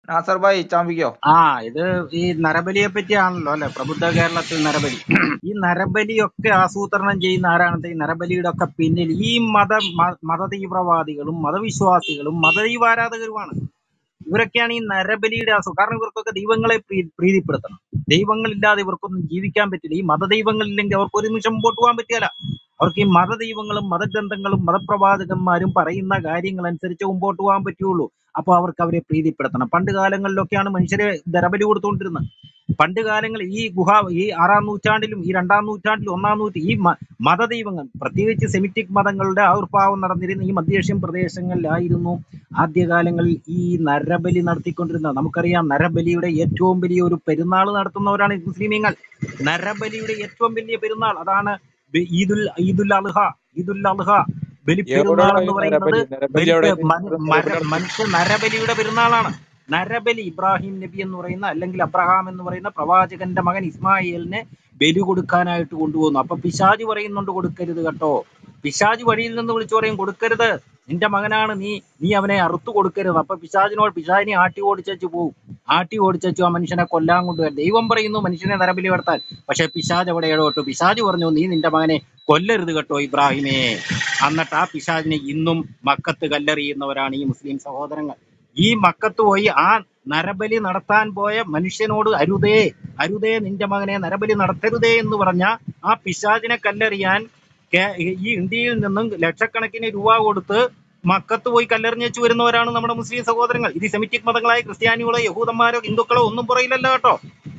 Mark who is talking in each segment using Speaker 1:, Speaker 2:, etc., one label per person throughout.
Speaker 1: നാസർ ഭായി ചാമ്പിക്കോ
Speaker 2: ആ ഇത് ഈ നരബലിയെ പറ്റിയാണല്ലോ അല്ലെ പ്രബുദ്ധ കേരളത്തിൽ നരബലി ഈ നരബലിയൊക്കെ ആസൂത്രണം ചെയ്യുന്ന ആരാണ് ഈ നരബലിയുടെ ഒക്കെ പിന്നിൽ ഈ മത മ- മതതീവ്രവാദികളും മതവിശ്വാസികളും മതദൈവാരാധകരുമാണ് ഇവരൊക്കെയാണ് ഈ നരബലിയുടെ ആസു കാരണം ഇവർക്കൊക്കെ ദൈവങ്ങളെ പ്രീ- പ്രീതിപ്പെടുത്തണം ദൈവങ്ങളില്ലാതെ ഇവർക്കൊന്നും ജീവിക്കാൻ പറ്റില്ല ഈ മതദൈവങ്ങളില്ലെങ്കിൽ അവർക്ക് ഒരു നിമിഷം മുമ്പോട്ട് പോകാൻ പറ്റില്ല അവർക്ക് ഈ മതദൈവങ്ങളും മതഗ്രന്ഥങ്ങളും മതപ്രവാചകന്മാരും പറയുന്ന കാര്യങ്ങൾ അനുസരിച്ച് മുമ്പോട്ട് പോകാൻ പറ്റുള്ളൂ അപ്പൊ അവർക്ക് അവരെ പ്രീതിപ്പെടുത്തണം പണ്ട് കാലങ്ങളിലൊക്കെയാണ് മനുഷ്യരെ ദരബലി കൊടുത്തുകൊണ്ടിരുന്നത് പണ്ട് കാലങ്ങളിൽ ഈ ഗുഹ ഈ ആറാം നൂറ്റാണ്ടിലും ഈ രണ്ടാം നൂറ്റാണ്ടിലും ഒന്നാം നൂറ്റി ഈ മ- മതദൈവങ്ങൾ പ്രത്യേകിച്ച് സെമിറ്റിക് മതങ്ങളുടെ ആവിർഭാവം നടന്നിരുന്ന ഈ മധ്യേഷ്യൻ പ്രദേശങ്ങളിലായിരുന്നു ആദ്യകാലങ്ങളിൽ ഈ നരബലി നടത്തിക്കൊണ്ടിരുന്നത് നമുക്കറിയാം നരബലിയുടെ ഏറ്റവും വലിയ ഒരു പെരുന്നാൾ നടത്തുന്നവരാണ് ഈ മുസ്ലിമീങ്ങൾ നരബലിയുടെ ഏറ്റവും വലിയ പെരുന്നാൾ അതാണ് ബി- ഈദുൽ ഈദുൽ അൽഹ ഈദുൽ അൽഹ ബലിപ്പെരുന്നാൾ
Speaker 3: എവിടെയാണ്
Speaker 2: എന്ന്
Speaker 3: ഈ
Speaker 2: പറയുന്നത്
Speaker 3: നരബലി നരബലി
Speaker 2: ബലി
Speaker 3: എവിടെ
Speaker 2: മന- മര- മനുഷ്യ നരബലിയുടെ പെരുന്നാളാണ് നരബലി ഇബ്രാഹിം നബി എന്ന് പറയുന്ന അല്ലെങ്കിൽ അബ്രഹാം എന്ന് പറയുന്ന പ്രവാചകന്റെ മകൻ ഇസ്മായിലിനെ ബലി കൊടുക്കാനായിട്ട് കൊണ്ടുപോകുന്നു അപ്പൊ പിശാജ് പറയുന്നുണ്ട് കൊടുക്കരുത് കേട്ടോ പിശാജ് വഴിയിൽ നിന്ന് വിളിച്ചു പറയും കൊടുക്കരുത് നിന്റെ മകനാണ് നീ നീ അവനെ അറുത്തു കൊടുക്കരുത് അപ്പൊ പിശാജിനോട് പിശാജിനെ ആട്ടി ഓടിച്ചു പോകും ആട്ടി ഓടിച്ചു ആ മനുഷ്യനെ കൊല്ലാൻ കൊണ്ടുവരും ദൈവം പറയുന്നു മനുഷ്യനെ നരബലി നടത്താൻ പക്ഷെ പിശാജ് അവിടെ ഇടപെട്ടു പിശാജ് പറഞ്ഞു നീ നിന്റെ മകനെ കൊല്ലരുത് കേട്ടോ ഇബ്രാഹിമേ എന്നിട്ട് ആ പിശാജിനെ ഇന്നും മക്കത്ത് കല്ലെറിയുന്നവരാണ് ഈ മുസ്ലിം സഹോദരങ്ങൾ ഈ മക്കത്ത് പോയി ആ നരബലി നടത്താൻ പോയ മനുഷ്യനോട് അരുതേ അരുതേ നിന്റെ മകനെ നരബലി നടത്തരുതേ എന്ന് പറഞ്ഞ ആ പിശാചിനെ കല്ലെറിയാൻ കേ- ഈ ഇന്ത്യയിൽ നിന്നും ലക്ഷക്കണക്കിന് രൂപ കൊടുത്ത് മക്കത്ത് പോയി കല്ലെറിഞ്ഞു വരുന്നവരാണ് നമ്മുടെ മുസ്ലിം സഹോദരങ്ങൾ ഇത് സെമിറ്റിക് മതങ്ങളായ ക്രിസ്ത്യാനികളോ യഹൂദന്മാരോ ഹിന്ദുക്കളോ ഒന്നും പുറയിലല്ല കേട്ടോ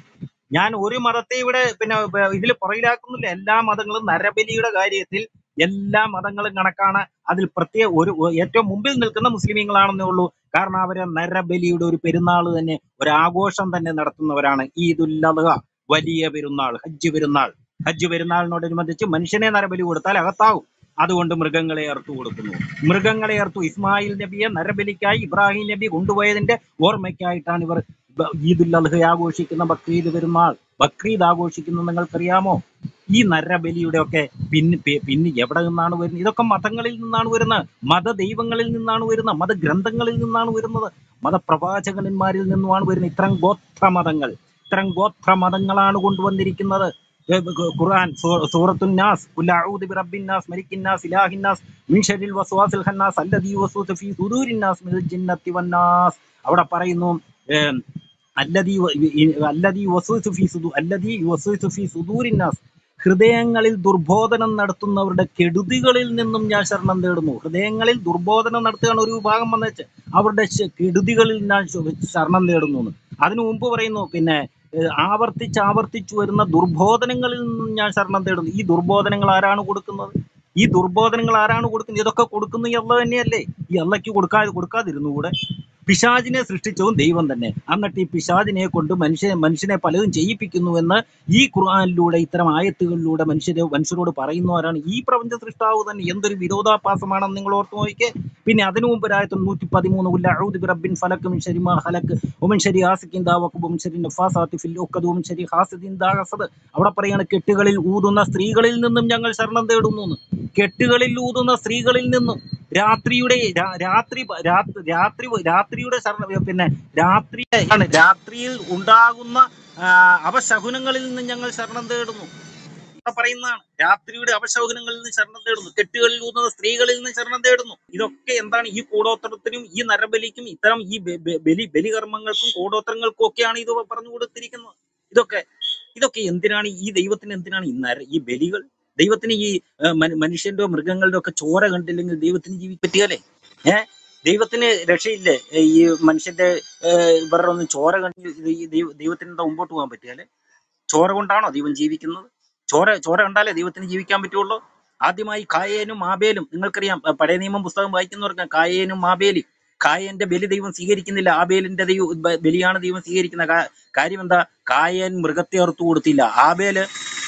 Speaker 2: ഞാൻ ഒരു മതത്തെ ഇവിടെ പിന്നെ ഇതിൽ പുറകിലാക്കുന്നില്ല എല്ലാ മതങ്ങളും നരബലിയുടെ കാര്യത്തിൽ എല്ലാ മതങ്ങളും കണക്കാണ് അതിൽ പ്രത്യേക ഒരു ഒ- ഏറ്റവും മുമ്പിൽ നിൽക്കുന്ന മുസ്ലിമീങ്ങളാണെന്നേ ഉള്ളൂ കാരണം അവര് നരബലിയുടെ ഒരു പെരുന്നാൾ തന്നെ ഒരു ആഘോഷം തന്നെ നടത്തുന്നവരാണ് ഈദുൽ അദ്ഹ വലിയ പെരുന്നാൾ ഹജ്ജ് പെരുന്നാൾ ഹജ്ജ് പെരുന്നാളിനോടനുബന്ധിച്ച് മനുഷ്യനെ നരബലി കൊടുത്താൽ അകത്താവും അതുകൊണ്ട് മൃഗങ്ങളെ അറുത്തു കൊടുക്കുന്നു മൃഗങ്ങളെ അറുത്തു ഇസ്മായിൽ നബിയെ നരബലിക്കായി ഇബ്രാഹിം നബി കൊണ്ടുപോയതിന്റെ ഓർമ്മയ്ക്കായിട്ടാണ് ഇവർ ബ- ഈദുൽ അദ്ഹ ആഘോഷിക്കുന്ന ബക്രീദ് പെരുന്നാൾ ബക്രീദ് ആഘോഷിക്കുന്നത് നിങ്ങൾക്കറിയാമോ ഈ നരബലിയുടെ ഒക്കെ പിന്നെ പി- പിന്നെ എവിടെ നിന്നാണ് വരുന്നത് ഇതൊക്കെ മതങ്ങളിൽ നിന്നാണ് വരുന്നത് മതദൈവങ്ങളിൽ നിന്നാണ് വരുന്നത് മതഗ്രന്ഥങ്ങളിൽ നിന്നാണ് വരുന്നത് മതപ്രവാചകന്മാരിൽ നിന്നുമാണ് വരുന്നത് ഇത്തരം ഗോത്ര മതങ്ങൾ ഇത്തരം ഗോത്ര മതങ്ങളാണ് കൊണ്ടുവന്നിരിക്കുന്നത് ഏ, ഖു- ഖുർആൻ സൂ- സൂറത്തുൻ നാസ് ഖുൽ അഊദു ബിറബ്ബിൻ നാസ് മലിക്കിൻ നാസ് ഇലാഹിൻ നാസ് മിൻ ശർരിൽ വസ്വാസിൽ ഖന്നാസ് അല്ലദീ യുവസ്വിസു ഫീ സുദൂരിൻ നാസ് മിനൽ ജിന്നത്തി വന്നാസ് അവിടെ പറയുന്നു ഏം, അല്ലദീ വ- ഇ- അല്ലദീ യുവസ്വിസു ഫീ സുദൂ അല്ലദീ യുവസ്വിസു ഫീ സുദൂരിൻ നാസ് ഹൃദയങ്ങളിൽ ദുർബോധനം നടത്തുന്നവരുടെ കെടുതികളിൽ നിന്നും ഞാൻ ശരണം തേടുന്നു ഹൃദയങ്ങളിൽ ദുർബോധനം നടത്തുകയാണ് ഒരു വിഭാഗം വന്നേച്ച് അവരുടെ ശ- കെടുതികളിൽ ഞാൻ ശ- ശരണം തേടുന്നു എന്ന്. അതിനു മുമ്പ് പറയുന്നു പിന്നെ ഏഹ്, ആവർത്തിച്ച് ആവർത്തിച്ചു വരുന്ന ദുർബോധനങ്ങളിൽ നിന്നും ഞാൻ ശരണം തേടുന്നു ഈ ദുർബോധനങ്ങൾ ആരാണ് കൊടുക്കുന്നത് ഈ ദുർബോധനങ്ങൾ ആരാണ് കൊടുക്കുന്നത് ഇതൊക്കെ കൊടുക്കുന്ന ഈ അള്ള തന്നെയല്ലേ ഈ അള്ളയ്ക്ക് കൊടുക്കാതെ കൊടുക്കാതിരുന്നുകൂടെ പിശാചിനെ സൃഷ്ടിച്ചതും ദൈവം തന്നെ എന്നിട്ട് ഈ പിശാചിനെ കൊണ്ട് മനുഷ്യ മനുഷ്യനെ പലതും ചെയ്യിപ്പിക്കുന്നുവെന്ന് ഈ ഖുർആനിലൂടെ ഇത്തരം ആയത്തുകളിലൂടെ മനുഷ്യരെ മനുഷ്യരോട് പറയുന്നവരാണ് ഈ പ്രപഞ്ച സൃഷ്ടാവ് തന്നെ എന്തൊരു വിരോധാഭാസമാണെന്ന് നിങ്ങൾ ഓർത്തു നോക്കിക്കേ പിന്നെ അതിനു മുമ്പ് ഒരായത്ത് നൂറ്റി പതിമൂന്ന് ഉല്ല ഔദു ബിറബ്ബിൻ ഫലക്ക് മിൻ ശരി മാ ഹലക്ക് ഉമൻ ശരി ആസിക്കിൻ ദാ വഖബ് ഉമൻ ശരി നഫാസാത്തി ഫിൽ ഉഖദ് ഉമൻ ശരി ഹാസിദിൻ ദാ ഹസദ് അവിടെ പറയാണ് കെട്ടുകളിൽ ഊതുന്ന സ്ത്രീകളിൽ നിന്നും ഞങ്ങൾ ശരണം തേടുന്നു എന്ന്. കെട്ടുകളിൽ ഊതുന്ന സ്ത്രീകളിൽ നിന്നും രാത്രിയുടെ രാ- രാത്രി പ- രാത്രി രാത്രി രാത്രിയുടെ ശരണ പിന്നെ രാത്രി ആണ് രാത്രിയിൽ ഉണ്ടാകുന്ന ആ, അപശകുനങ്ങളിൽ നിന്ന് ഞങ്ങൾ ശരണം തേടുന്നു ഇവിടെ പറയുന്നതാണ് രാത്രിയുടെ അപശകുനങ്ങളിൽ നിന്ന് ശരണം തേടുന്നു കെട്ടുകളിൽ ഊതുന്ന സ്ത്രീകളിൽ നിന്ന് ശരണം തേടുന്നു ഇതൊക്കെ എന്താണ് ഈ കൂടോത്രത്തിനും ഈ നരബലിക്കും ഇത്തരം ഈ ബ- ബ- ബലി ബലികർമ്മങ്ങൾക്കും കൂടോത്രങ്ങൾക്കും ഒക്കെയാണ് ഇത് പറഞ്ഞു കൊടുത്തിരിക്കുന്നത് ഇതൊക്കെ ഇതൊക്കെ എന്തിനാണ് ഈ ദൈവത്തിന് എന്തിനാണ് ഈ നര ഈ ബലികൾ ദൈവത്തിന് ഈ ആ, മന- മനുഷ്യന്റെ മൃഗങ്ങളുടെ ഒക്കെ ചോര കണ്ടില്ലെങ്കിൽ ദൈവത്തിന് ജീവിക്കാൻ പറ്റിയാലേ ഏഹ് ദൈവത്തിന് രക്ഷയില്ലേ ഏ, ഈ മനുഷ്യന്റെ ഏഹ്, ഇവരുടെ ഒന്നും ചോര കണ്ട് ഇത് ഈ ദൈവ- ദൈവത്തിന് എന്താ മുമ്പോട്ട് പോകാൻ പറ്റിയാലേ ചോര കൊണ്ടാണോ ദൈവം ജീവിക്കുന്നത് ചോര ചോര കണ്ടാലേ ദൈവത്തിന് ജീവിക്കാൻ പറ്റുള്ളൂ ആദ്യമായി കായേനും ആബേലും നിങ്ങൾക്കറിയാം അഹ് പഴയ നിയമം പുസ്തകം വായിക്കുന്നവർക്ക് കായേനും ആബേലി കായന്റെ ബലി ദൈവം സ്വീകരിക്കുന്നില്ല ആബേലിന്റെ ദൈവ ബ- ബലിയാണ് ദൈവം സ്വീകരിക്കുന്നത് കാ- കാര്യം എന്താ കായൻ മൃഗത്തെ അറുത്തു കൊടുത്തില്ല ആബേല്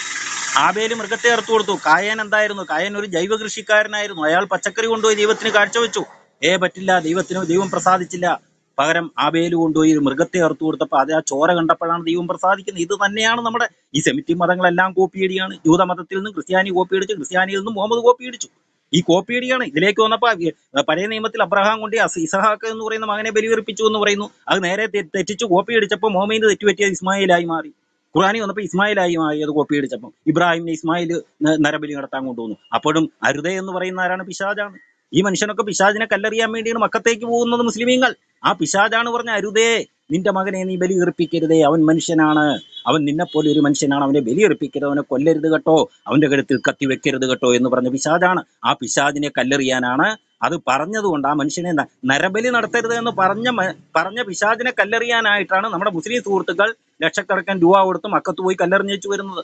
Speaker 2: ആബേല് മൃഗത്തെ അറുത്തു കൊടുത്തു കായൻ എന്തായിരുന്നു കായൻ ഒരു ജൈവ കൃഷിക്കാരനായിരുന്നു അയാൾ പച്ചക്കറി കൊണ്ടുപോയി ദൈവത്തിന് കാഴ്ചവെച്ചു ഏ പറ്റില്ല ദൈവത്തിന് ദൈവം പ്രസാദിച്ചില്ല പകരം ആബേല് കൊണ്ടുപോയി ഒരു മൃഗത്തെ അറുത്തു കൊടുത്തപ്പോൾ അത് ആ ചോര കണ്ടപ്പോഴാണ് ദൈവം പ്രസാദിക്കുന്നത് ഇത് തന്നെയാണ് നമ്മുടെ ഈ സെമിറ്റിക് മതങ്ങളെല്ലാം കോപ്പിയടിയാണ് ജൂതമതത്തിൽ നിന്നും ക്രിസ്ത്യാനി കോപ്പിയടിച്ചു ക്രിസ്ത്യാനിയിൽ നിന്നും മുഹമ്മദ് കോപ്പിയടിച്ചു ഈ കോപ്പിയടിയാണ് ഇതിലേക്ക് വന്നപ്പോ ഈ പഴയ നിയമത്തിൽ അബ്രഹാം കൊണ്ട് അസ് ഇസഹാക്ക് എന്ന് പറയുന്ന മകനെ ബലികർപ്പിച്ചു എന്ന് പറയുന്നു അത് നേരെ തെ- തെറ്റിച്ച് കോപ്പി അടിച്ചപ്പോൾ മോമയിന് തെറ്റുപറ്റിയത് ഇസ്മായിലായി മാറി ഖുറാനി വന്നപ്പോൾ ഇസ്മായിലായി മാറി അത് കോപ്പി അടിച്ചപ്പോൾ ഇബ്രാഹിമിനെ ഇസ്മായിൽ ന- നരബലി നടത്താൻ കൊണ്ടുവന്നു അപ്പോഴും അരുതേ എന്ന് പറയുന്ന ആരാണ് പിശാജാണ് ഈ മനുഷ്യനൊക്കെ പിശാജിനെ കല്ലെറിയാൻ വേണ്ടിയാണ് മക്കത്തേക്ക് പോകുന്നത് മുസ്ലിമീങ്ങൾ ആ പിശാജാണ് പറഞ്ഞ അരുതേ നിന്റെ മകനെ നീ ബലി അർപ്പിക്കരുതേ അവൻ മനുഷ്യനാണ് അവൻ നിന്നെപ്പോലെ ഒരു മനുഷ്യനാണ് അവനെ ബലി അർപ്പിക്കരുത് അവനെ കൊല്ലരുത് കേട്ടോ അവന്റെ കഴുത്തിൽ കത്തി വെക്കരുത് കേട്ടോ എന്ന് പറഞ്ഞ പിശാജാണ് ആ പിശാജിനെ കല്ലെറിയാനാണ് അത് പറഞ്ഞതുകൊണ്ട് ആ മനുഷ്യനെ ന- നരബലി നടത്തരുത് എന്ന് പറഞ്ഞ മ- പറഞ്ഞ പിശാജിനെ കല്ലെറിയാനായിട്ടാണ് നമ്മുടെ മുസ്ലിം സുഹൃത്തുക്കൾ ലക്ഷക്കണക്കിന് രൂപ കൊടുത്ത് മക്കത്ത് പോയി കല്ലെറിഞ്ഞേച്ചു വരുന്നത്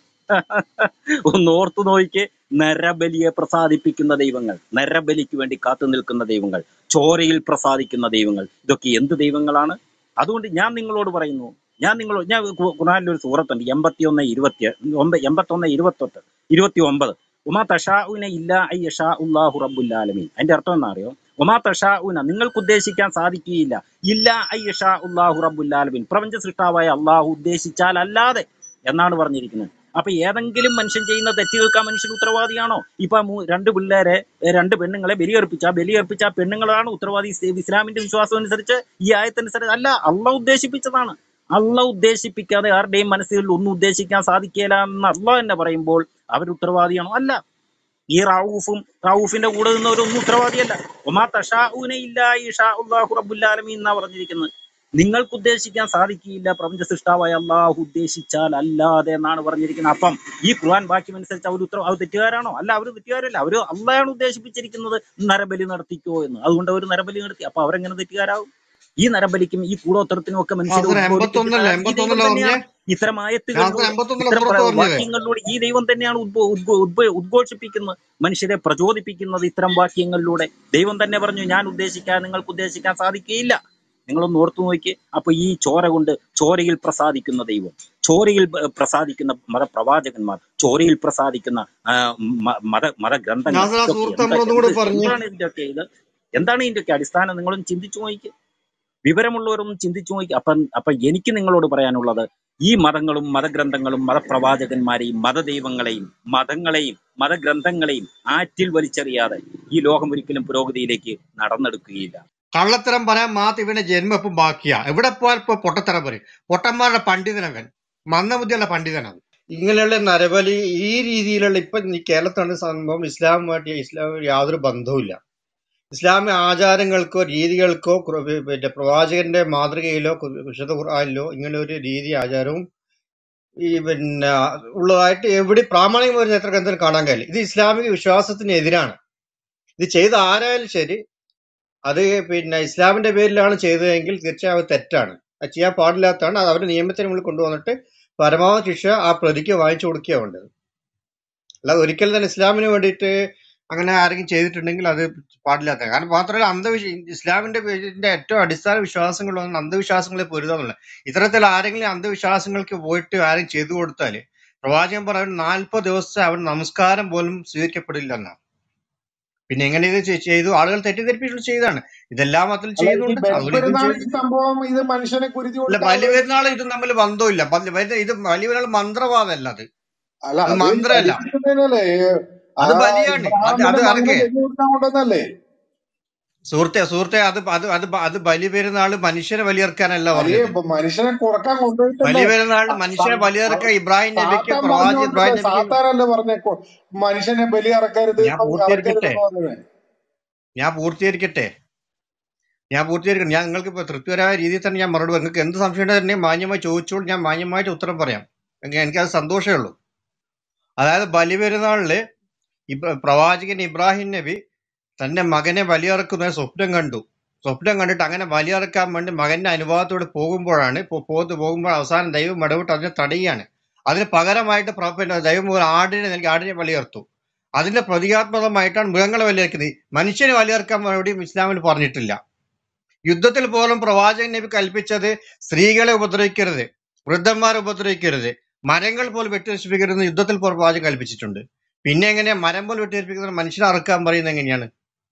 Speaker 2: ഒന്ന് ഓർത്തു നോക്കിക്ക് നരബലിയെ പ്രസാദിപ്പിക്കുന്ന ദൈവങ്ങൾ നരബലിക്ക് വേണ്ടി കാത്തു നിൽക്കുന്ന ദൈവങ്ങൾ ചോരയിൽ പ്രസാദിക്കുന്ന ദൈവങ്ങൾ ഇതൊക്കെ എന്ത് ദൈവങ്ങളാണ് അതുകൊണ്ട് ഞാൻ നിങ്ങളോട് പറയുന്നു ഞാൻ നിങ്ങളോട് ഞാൻ ഖു- ഖുർആനിൽ ഒരു സൂറത്തുണ്ട് എൺപത്തി ഒന്ന് ഇരുപത്തി ഒമ്പത് എൺപത്തി ഒന്ന് ഇരുപത്തൊട്ട് ഇരുപത്തി ഒമ്പത് ഉമാ തഷാഉന ഇല്ല ഐ യഷാ ഉല്ലാഹു റബ്ബുൽ ആലമീൻ അതിന്റെ അർത്ഥം എന്താ അറിയോ ഉമാ തഷാഉന നിങ്ങൾക്ക് ഉദ്ദേശിക്കാൻ സാധിക്കുകയില്ല ഇല്ല ഐ യഷാ ഉല്ലാഹു റബ്ബുൽ ആലമീൻ പ്രപഞ്ച സൃഷ്ടാവായ അള്ളാഹു ഉദ്ദേശിച്ചാൽ അല്ലാതെ എന്നാണ് പറഞ്ഞിരിക്കുന്നത് അപ്പൊ ഏതെങ്കിലും മനുഷ്യൻ ചെയ്യുന്ന തെറ്റുകൾക്ക് ആ മനുഷ്യൻ ഉത്തരവാദിയാണോ ഇപ്പൊ മൂ- രണ്ട് പിള്ളേരെ ഏ, രണ്ട് പെണ്ണുങ്ങളെ ബലിയർപ്പിച്ച ആ ബലിയർപ്പിച്ച ആ പെണ്ണുങ്ങളാണ് ഉത്തരവാദി ഇസ് ഇസ്ലാമിന്റെ വിശ്വാസം അനുസരിച്ച് ഈ ആയത്തനുസരിച്ച് അല്ല അള്ള ഉദ്ദേശിപ്പിച്ചതാണ് അള്ള ഉദ്ദേശിപ്പിക്കാതെ ആരുടെയും മനസ്സിൽ ഒന്നും ഉദ്ദേശിക്കാൻ സാധിക്കില്ല എന്ന് അള്ള തന്നെ പറയുമ്പോൾ അവർ ഉത്തരവാദിയാണോ അല്ല ഈ റാവൂഫും റാവൂഫിന്റെ കൂടെ നിന്നവരൊന്നും ഉത്തരവാദിയല്ല ഒമാ തഷാഊന ഇല്ല ഈഷാ അള്ളാഹു റബ്ബുല്ലാലമീൻ എന്നാ പറഞ്ഞിരിക്കുന്നത് നിങ്ങൾക്ക് ഉദ്ദേശിക്കാൻ സാധിക്കില്ല പ്രപഞ്ച സൃഷ്ടാവായ അള്ളാഹു ഉദ്ദേശിച്ചാൽ അല്ലാതെ എന്നാണ് പറഞ്ഞിരിക്കുന്നത് അപ്പം ഈ ഖുർആൻ വാക്യം അനുസരിച്ച് അവർ ഉത്തര അവർ തെറ്റുകാരാണോ അല്ല അവർ തെറ്റുകാരല്ല അവർ അള്ളയാണ് ഉദ്ദേശിപ്പിച്ചിരിക്കുന്നത് നരബലി നടത്തിക്കോ എന്ന് അതുകൊണ്ട് അവർ നരബലി നടത്തി അപ്പൊ അവരെങ്ങനെ തെറ്റുകാരാവും ഈ നരബലിക്കും ഈ കൂടോത്രത്തിനും ഒക്കെ മനുഷ്യരെ
Speaker 1: നാസർ എൺപത്തൊന്നല്ലേ
Speaker 2: ഉദ്ബോധിപ്പിച്ചിട്ട് ഈ ദൈവം
Speaker 1: എൺപത്തൊന്നല്ലേ പറഞ്ഞേ
Speaker 2: തന്നെയാണ് ഇത്തരം
Speaker 1: നാസർ
Speaker 2: ആയത്തുകളിലൂടെ
Speaker 1: എൺപത്തൊന്നല്ലേ
Speaker 2: ഇത്തരം
Speaker 1: സൂറത്ത്
Speaker 2: പ്ര-
Speaker 1: പറഞ്ഞത്
Speaker 2: വാക്യങ്ങളിലൂടെ ഈ ദൈവം തന്നെയാണ് ഉദ്ബോ ഉദ്ബോ ഉദ്ബോ ഉദ്ഘോഷിപ്പിക്കുന്നത് മനുഷ്യരെ പ്രചോദിപ്പിക്കുന്നത് ഇത്തരം വാക്യങ്ങളിലൂടെ ദൈവം തന്നെ പറഞ്ഞു ഞാൻ ഉദ്ദേശിക്കാൻ നിങ്ങൾക്ക് ഉദ്ദേശിക്കാൻ സാധിക്കുകയില്ല നിങ്ങളൊന്ന് ഓർത്തു നോക്കി അപ്പൊ ഈ ചോര കൊണ്ട് ചോരയിൽ പ്രസാദിക്കുന്ന ദൈവം ചോരയിൽ പ- പ്രസാദിക്കുന്ന മതപ്രവാചകന്മാർ ചോരയിൽ പ്രസാദിക്കുന്ന ആ, മ- മത മതഗ്രന്ഥങ്ങൾ
Speaker 1: നാസർ ആ
Speaker 2: ഇതൊക്കെ
Speaker 1: സുഹൃത്ത്
Speaker 2: എന്താ
Speaker 1: നമ്മളൊന്നും
Speaker 2: എന്ത്
Speaker 1: കൂടെ പറഞ്ഞേ
Speaker 2: എന്താണ് ഇതിന്റെയൊക്കെ ഇത് എന്താണ് ഇതിന്റെയൊക്കെ അടിസ്ഥാനം നിങ്ങളൊന്ന് ചിന്തിച്ചു നോക്കി വിവരമുള്ളവരൊന്നും ചിന്തിച്ചു നോക്കി അപ്പം അപ്പൊ എനിക്ക് നിങ്ങളോട് പറയാനുള്ളത് ഈ മതങ്ങളും മതഗ്രന്ഥങ്ങളും മതപ്രവാചകന്മാരെയും മതദൈവങ്ങളെയും മതങ്ങളെയും മതഗ്രന്ഥങ്ങളെയും ആറ്റിൽ വലിച്ചെറിയാതെ ഈ ലോകം ഒരിക്കലും പുരോഗതിയിലേക്ക് നടന്നെടുക്കുകയില്ല
Speaker 1: കള്ളത്തരം പറയാൻ മാത്രം ഇവന്റെ ജന്മം ഇപ്പം ബാക്കിയാ എവിടെ പോയാൽ ഇപ്പൊ പൊട്ടത്തരം പറയും പൊട്ടന്മാരുടെ പണ്ഡിതനവൻ മന്ദബുദ്ധിയുള്ള പണ്ഡിതനാണ് ഇങ്ങനെയുള്ള നരബലി ഈ രീതിയിലുള്ള ഇപ്പൊ ഈ കേരളത്തിലുള്ള സംഭവം ഇസ്ലാമുമായിട്ട് ഇസ്ലാം യാതൊരു ബന്ധവുമില്ല ഇസ്ലാമിക ആചാരങ്ങൾക്കോ രീതികൾക്കോ ഖുർ- പിന്നെ പ്രവാചകന്റെ മാതൃകയിലോ ഖു- വിശുദ്ധ ഖുർആനിലോ ഇങ്ങനെ ഒരു രീതി ആചാരവും ഈ പിന്നെ ഉള്ളതായിട്ട് എവിടെ പ്രാമാണികമായ ഒരു ചരിത്ര ഗ്രന്ഥത്തിൽ കാണാൻ കഴിയില്ല ഇത് ഇസ്ലാമിക വിശ്വാസത്തിന് എതിരാണ് ഇത് ചെയ്ത ആരായാലും ശരി അത് പിന്നെ ഇസ്ലാമിന്റെ പേരിലാണ് ചെയ്തതെങ്കിൽ തീർച്ചയായും അത് തെറ്റാണ് അത് ചെയ്യാൻ പാടില്ലാത്തതാണ് അത് അവരുടെ നിയമത്തിന് മുന്നിൽ കൊണ്ടുവന്നിട്ട് പരമാവധി ശിക്ഷ ആ പ്രതിക്ക് വാങ്ങിച്ചു കൊടുക്കുകയാണ് വേണ്ടത് അല്ലാതെ ഒരിക്കലും തന്നെ ഇസ്ലാമിന് വേണ്ടിയിട്ട് അങ്ങനെ ആരെങ്കിലും ചെയ്തിട്ടുണ്ടെങ്കിൽ അത് പാടില്ലാത്ത കാരണം മാത്രമല്ല അന്ധവിശ്വ ഇസ്ലാമിന്റെ പേരിന്റെ ഏറ്റവും അടിസ്ഥാന വിശ്വാസങ്ങളൊന്നും അന്ധവിശ്വാസങ്ങളെ പൊരുതാന്നുള്ള ഇത്തരത്തിൽ ആരെങ്കിലും അന്ധവിശ്വാസങ്ങൾക്ക് പോയിട്ട് ആരും ചെയ്തു കൊടുത്താല് പ്രവാചകൻ പറയുന്നത് നാൽപ്പത് ദിവസം അവൻ നമസ്കാരം പോലും സ്വീകരിക്കപ്പെടില്ല എന്നാണ് പിന്നെ എങ്ങനെ ഇത് ചെ- ചെയ്തു ആളുകൾ തെറ്റിദ്ധരിപ്പിച്ചു ചെയ്താണ് ഇതെല്ലാ മതത്തിലും
Speaker 3: അല്ല ഈ
Speaker 1: ചെയ്യുന്നുണ്ട് അതുപോലെ ഇതും
Speaker 3: ബലിപെരുന്നാൾ
Speaker 1: ചെയ്തു
Speaker 3: ഈ സംഭവം ഇത് മനുഷ്യനെ കുരുതി
Speaker 1: അല്ല
Speaker 3: കൊടുക്കാനുള്ള
Speaker 1: ബലി പെരുന്നാൾ ഇതും തമ്മിൽ ബന്ധമില്ല ബലി- ബലി- ഇത് ബലി പെരുന്നാൾ മന്ത്രവാദമല്ല അത്
Speaker 3: അല്ല
Speaker 1: അത്
Speaker 3: അത്
Speaker 1: മന്ത്രമല്ല
Speaker 3: ബലിപെരുന്നാളല്ലേ ആ
Speaker 1: അത് ബലിയാണ് അത്
Speaker 3: ഇബ്രാഹിമിന്റെ
Speaker 1: അത്
Speaker 3: മകനെ
Speaker 1: അതൊക്കെ
Speaker 3: ബലി കൊടുക്കാൻ കൊണ്ടുവന്നല്ലേ
Speaker 1: സുഹൃത്തെ സുഹൃത്തെ അത് അത് അത് ബ- അത് ബലി പെരുന്നാൾ മനുഷ്യനെ ബലിയെറുക്കാനല്ല
Speaker 3: അല്ലേ
Speaker 1: പറഞ്ഞത്
Speaker 3: ഇപ്പൊ മനുഷ്യനെ കുറക്കാൻ
Speaker 1: ബലി
Speaker 3: കൊണ്ടുപോയിട്ടല്ലേ
Speaker 1: പെരുന്നാൾ
Speaker 3: ആ
Speaker 1: മനുഷ്യനെ
Speaker 3: സം-
Speaker 1: ബലിയെറുക്കാൻ ഇബ്രാഹിം നബിക്ക്
Speaker 3: സാത്താൻ
Speaker 1: പ്രവാചി
Speaker 3: പറഞ്ഞോണ്ടല്ലേ
Speaker 1: ഇബ്രാഹിം നബിക്ക്
Speaker 3: സാത്താനല്ലേ പറഞ്ഞ മനുഷ്യനെ ബലി ഇറക്കരുത്
Speaker 1: ഞാൻ പൂർത്തീകരിക്കട്ടെ
Speaker 3: ഇറക്കരുതെന്ന് പറഞ്ഞത്
Speaker 1: ഞാൻ പൂർത്തീകരിക്കട്ടെ ഞാൻ പൂർത്തീകരിക്കണം ഞാൻ നിങ്ങൾക്ക് ഇപ്പൊ തൃപ്തികരമായ രീതിയിൽ തന്നെ ഞാൻ മറുപടി പറയും. നിങ്ങൾക്ക് എന്ത് സംശയം ഉണ്ടെങ്കിൽ തന്നെ മാന്യമായി ചോദിച്ചോളൂ ഞാൻ മാന്യമായിട്ട് ഉത്തരം പറയാം എങ്കിൽ എനിക്കത് സന്തോഷമേ ഉള്ളൂ അതായത് ബലിപെരുന്നാളില് ഇബ്ര പ്രവാചകൻ ഇബ്രാഹിം നബി തന്റെ മകനെ ബലിയിറക്കുന്ന സ്വപ്നം കണ്ടു സ്വപ്നം കണ്ടിട്ട് അങ്ങനെ ബലിയിറക്കാൻ വേണ്ടി മകന്റെ അനുഭവത്തോട് പോകുമ്പോഴാണ് പോ- പോത്ത് പോകുമ്പോൾ അവസാനം ദൈവം ഇടപെട്ട് അതിനെ തടയുകയാണ് അതിന് പകരമായിട്ട് പ്ര- പിന്നെ ദൈവം ഒരു ആടിനെ നൽകി ആടിനെ ബലിയർത്തു അതിന്റെ പ്രതീകാത്മകമായിട്ടാണ് മൃഗങ്ങളെ ബലിയിറക്കുന്നത് മനുഷ്യനെ ബലിയിറക്കാൻ വേണ്ടിയും ഇസ്ലാമിൽ പറഞ്ഞിട്ടില്ല യുദ്ധത്തിൽ പോലും പ്രവാചകൻ നബി കൽപ്പിച്ചത് സ്ത്രീകളെ ഉപദ്രവിക്കരുത് വൃദ്ധന്മാരെ ഉപദ്രവിക്കരുത് മരങ്ങൾ പോലും വെട്ടി നശിപ്പിക്കരുത് എന്ന് യുദ്ധത്തിൽ പോലും പ്രവാചകൻ കൽപ്പിച്ചിട്ടുണ്ട് പിന്നെ എങ്ങനെയാ മരം പോലും വെട്ടി നശിപ്പിക്കുന്നത് മനുഷ്യനെ അറക്കാൻ പറയുന്നത് എങ്ങനെയാണ്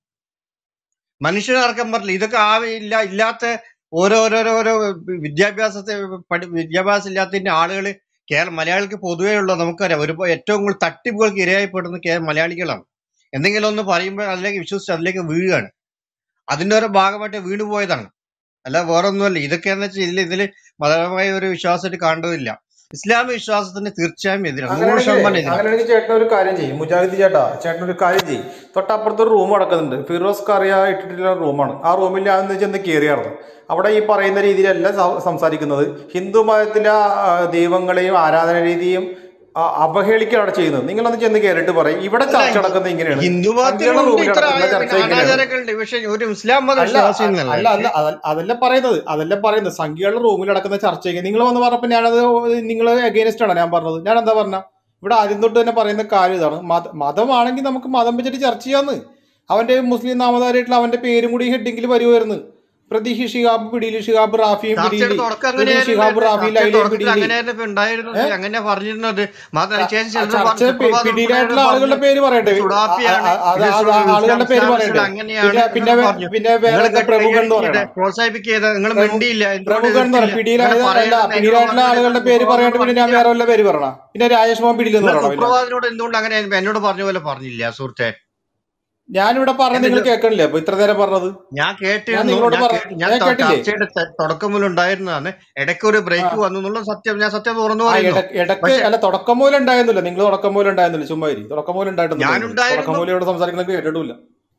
Speaker 1: മനുഷ്യനെ അറക്കാൻ പറ്റില്ല ഇതൊക്കെ ആവില്ല ഇല്ലാത്ത ഓരോരോരോരോ വിദ്യാഭ്യാസത്തെ പഠി വിദ്യാഭ്യാസം ഇല്ലാത്തതിന്റെ ആളുകൾ കേരള മലയാളികൾക്ക് പൊതുവേ ഉള്ള നമുക്കറിയാം ഒരു ഏറ്റവും കൂടുതൽ തട്ടിപ്പുകൾക്ക് ഇരയായിപ്പെടുന്നത് കേരള മലയാളികളാണ് എന്തെങ്കിലും ഒന്ന് പറയുമ്പോൾ അതിലേക്ക് വിശ്വസിച്ച് അതിലേക്ക് വീഴുകയാണ് അതിന്റെ ഒരു ഭാഗമായിട്ട് വീണു പോയതാണ് അല്ല വേറെ ഒന്നുമല്ല ഇതൊക്കെയെന്ന് വെച്ചാൽ ഇതിൽ ഇതില് മതപരമായ ഒരു വിശ്വാസമായിട്ട് കാണേണ്ടതില്ല ഇസ്ലാമിക വിശ്വാസത്തിന് തീർച്ചയായും എതിരാണ് നൂറ്
Speaker 4: അങ്ങനെയാണെങ്കിൽ
Speaker 1: ശതമാനം എതിരാണ്
Speaker 4: അങ്ങനെയാണെങ്കിൽ ചേട്ടൻ ഒരു കാര്യം ചെയ്യും മുജാഹിദ് ചേട്ടാ ചേട്ടൻ ഒരു കാര്യം ചെയ്യും തൊട്ടപ്പുറത്ത് ഒരു റൂം അടക്കുന്നുണ്ട് ഫിറോസ് കറിയ ഇട്ടിട്ടുള്ള റൂമാണ് ആ റൂമിൽ ഞാൻ ചെന്ന് കയറിയായിരുന്നു അവിടെ ഈ പറയുന്ന രീതിയിലല്ല സം- സംസാരിക്കുന്നത് ഹിന്ദു മതത്തിലെ ആ, ദൈവങ്ങളെയും ആരാധന രീതിയും ആ, അവഹേളിക്കുകയാണ് അവിടെ ചെയ്യുന്നത് നിങ്ങളൊന്ന് ചെന്ന് കയറിയിട്ട് പറയും ഇവിടെ
Speaker 1: അല്ല
Speaker 4: ചർച്ച നടക്കുന്നത് ഇങ്ങനെയാണ്
Speaker 1: ഹിന്ദു
Speaker 4: സങ്കീർണ
Speaker 1: മതത്തിലുണ്ട്
Speaker 4: റൂമിൽ
Speaker 1: ഇത്ര
Speaker 4: നടക്കുന്ന ചർച്ച
Speaker 1: പിന്നെ
Speaker 4: ഇങ്ങനെയാണ്
Speaker 1: അനാചാരങ്ങളുണ്ട് പക്ഷെ ഒരു ഇസ്ലാം മത
Speaker 4: അല്ല
Speaker 1: വിശ്വാസി
Speaker 4: അ-
Speaker 1: എന്നല്ല
Speaker 4: അല്ല അല്ല അത- അതല്ല പറയുന്നത് അതല്ല പറയുന്നത് സംഖ്യകളുടെ റൂമിൽ നടക്കുന്ന ചർച്ചയ്ക്ക് നിങ്ങൾ വന്ന് പറഞ്ഞപ്പോൾ ഞാനത് നിങ്ങൾ അഗേൻസ്റ്റ് ആണ് ഞാൻ പറഞ്ഞത് ഞാൻ എന്താ പറഞ്ഞ ഇവിടെ ആദ്യം തൊട്ട് തന്നെ പറയുന്ന കാര്യം ഇതാണ് മത മതമാണെങ്കിൽ നമുക്ക് മതം വെച്ചിട്ട് ചർച്ച ചെയ്യാന്ന് അവന്റെ മുസ്ലിം നാമധാരായിട്ടുള്ള അവന്റെ പേരും കൂടി ഹെഡിങ്ങിൽ വരുമായിരുന്നു പ്രതീഷ് ഷിഹാബ് പിടിയിൽ ഷിഹാബ് റാഫിയും പിടിയിൽ
Speaker 1: ചർച്ചയുടെ തുടക്കം
Speaker 4: പ്രതീഷ്
Speaker 1: അങ്ങനെയായിരുന്നു
Speaker 4: ഷിഹാബ് റാഫി
Speaker 1: ചർച്ചയുടെ
Speaker 4: ലൈലയും
Speaker 1: തുടക്കത്തിൽ
Speaker 4: പിടിയിൽ
Speaker 1: അങ്ങനെയായിരുന്നു ഇപ്പൊ ഉണ്ടായിരുന്നത്
Speaker 4: ഏഹ്
Speaker 1: അങ്ങനെ പറഞ്ഞിരുന്നത് മാത്രമല്ല ശേഷം
Speaker 4: ആ
Speaker 1: ചിലർ
Speaker 4: ചർച്ച
Speaker 1: പറഞ്ഞു
Speaker 4: പി-
Speaker 1: സുപ്രഭാതം
Speaker 4: പിടിയിലായിട്ടുള്ള
Speaker 1: ഉൾപ്പെടെ
Speaker 4: ആളുകളുടെ
Speaker 1: പറഞ്ഞു
Speaker 4: പേര് പറയട്ടെ
Speaker 1: ഇത്
Speaker 4: ആ-
Speaker 1: സുഡാപ്പിയാണ്
Speaker 4: ആ- അത്
Speaker 1: ഇത്
Speaker 4: അത്
Speaker 1: സു-
Speaker 4: ആ
Speaker 1: ഇസ്ലാം
Speaker 4: ആളുകളുടെ പേര്
Speaker 1: ഇസ്ലാമിസ്റ്റുകൾ
Speaker 4: പറയട്ടെ
Speaker 1: അങ്ങനെയാണ്
Speaker 4: പിന്നെ പിന്നെ
Speaker 1: എന്നൊക്കെ
Speaker 4: വേ-
Speaker 1: പറഞ്ഞു
Speaker 4: പിന്നെ വേറെ
Speaker 1: നിങ്ങളൊക്കെ
Speaker 4: പ്രമുഖൻ എന്ന്
Speaker 1: കൈയടിക്കിയത്
Speaker 4: പറയണം
Speaker 1: പ്രോത്സാഹിപ്പിക്കിയത് നിങ്ങൾ
Speaker 4: പ്രമു
Speaker 1: മിണ്ടിയില്ല എന്തുകൊണ്ട്
Speaker 4: പ്രമുഖൻ എന്ന് പറയാം
Speaker 1: എതിർത്തില്ല അങ്ങനെ
Speaker 4: പിടിയിലായത് അല്ല
Speaker 1: പറയരുതെന്ന് എന്നോട്
Speaker 4: പിടിയിലായിട്ടുള്ള
Speaker 1: പറഞ്ഞത്
Speaker 4: ആളുകളുടെ പേര്
Speaker 1: സുപ്രഭാതം
Speaker 4: പറയാണ്ട് പിന്നെ ഞാൻ
Speaker 1: പറഞ്ഞില്ല
Speaker 4: വേറെ വല്ല പേര് പറയണം പിന്നെ രാജേഷ് മോഹൻ പിടിയിൽ എന്ന്
Speaker 1: നിങ്ങൾ
Speaker 4: പറയണം പിന്നെ
Speaker 1: സുപ്രഭാതനോട് എന്തുകൊണ്ട് അങ്ങനെ എന്നോട് പറഞ്ഞ പോലെ പറഞ്ഞില്ല സുഹൃത്തെ
Speaker 4: ഞാനിവിടെ പറഞ്ഞ നിങ്ങൾ
Speaker 1: എന്നിട്ട്
Speaker 4: കേൾക്കണില്ലേ അപ്പൊ ഇത്ര നേരം പറഞ്ഞത്
Speaker 1: ഞാൻ
Speaker 4: ഞാൻ
Speaker 1: കേട്ടിരുന്നു
Speaker 4: നിങ്ങളോട്
Speaker 1: ഞാൻ
Speaker 4: പറ
Speaker 1: കേ- ഞാൻ
Speaker 4: ഞാൻ
Speaker 1: ത-
Speaker 4: കേട്ടില്ലേ
Speaker 1: ചർച്ചയുടെ ത- തുടക്കം മുതൽ ഉണ്ടായിരുന്നതാണ് ഇടയ്ക്ക് ഒരു
Speaker 4: ആ
Speaker 1: ബ്രേക്ക് വന്നു എന്നുള്ള സത്യം ഞാൻ സത്യം തുറന്നു
Speaker 4: ആ
Speaker 1: പറയുന്നു
Speaker 4: ഇടക്ക് ഇടക്ക്
Speaker 1: പക്ഷെ
Speaker 4: അല്ല തുടക്കം മൂലം ഉണ്ടായിരുന്നില്ല നിങ്ങൾ തുടക്കം മൂലം ഉണ്ടായിരുന്നില്ല ചുമ്മാ ഇരി തുടക്കം മൂലം ഉണ്ടായിട്ടൊന്നുമില്ല നിങ്ങൾ തുടക്കം
Speaker 1: ഞാനുണ്ടായിരുന്നു
Speaker 4: മൂലം ഇവിടെ സംസാരിക്കുന്നത് കേട്ടിട്ടില്ല